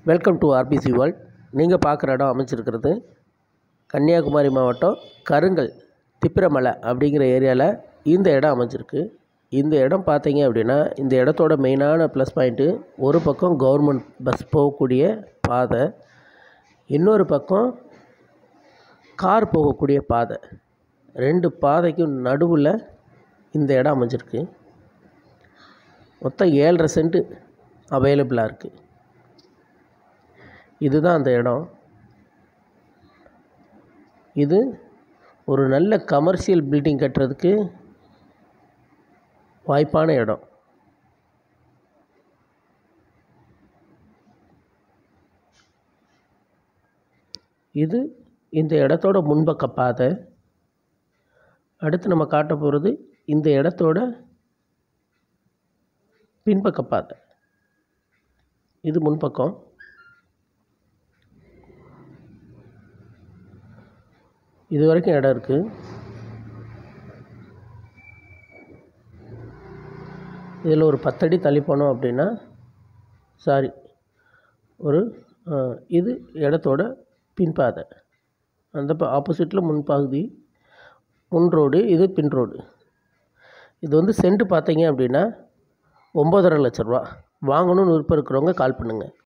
welcome to RBC world நீங்கள் பார்க்குற இடம் அமைச்சிருக்கிறது கன்னியாகுமரி மாவட்டம் கருங்கல் திப்பிரமலை அப்படிங்கிற ஏரியாவில் இந்த இடம் அமைஞ்சிருக்கு இந்த இடம் பார்த்தீங்க அப்படின்னா இந்த இடத்தோட மெயினான ப்ளஸ் பாயிண்ட்டு ஒரு பக்கம் கவர்மெண்ட் பஸ் போகக்கூடிய பாதை இன்னொரு பக்கம் கார் போகக்கூடிய பாதை ரெண்டு பாதைக்கும் நடுவில் இந்த இடம் அமைஞ்சிருக்கு மொத்தம் ஏழரை சென்ட்டு அவைலபிளாக இருக்குது இதுதான் அந்த இடம் இது ஒரு நல்ல கமர்ஷியல் பில்டிங் கட்டுறதுக்கு வாய்ப்பான இடம் இது இந்த இடத்தோட முன்பக்க பாதை அடுத்து நம்ம காட்ட போகிறது இந்த இடத்தோட பின்பக்க பாதை இது முன்பக்கம் இது வரைக்கும் இடம் இருக்குது இதில் ஒரு பத்தடி தள்ளி போனோம் அப்படின்னா சாரி ஒரு ஆ, இது இடத்தோட பின்பாதை அந்த ஆப்போசிட்டில் முன்பகுதி முன் ரோடு இது பின் ரோடு இது வந்து சென்ட் பார்த்தீங்க அப்படின்னா ஒம்பதரை லட்ச ரூபா வாங்கணும்னு விருப்பம் இருக்கிறவங்க கால் பண்ணுங்கள்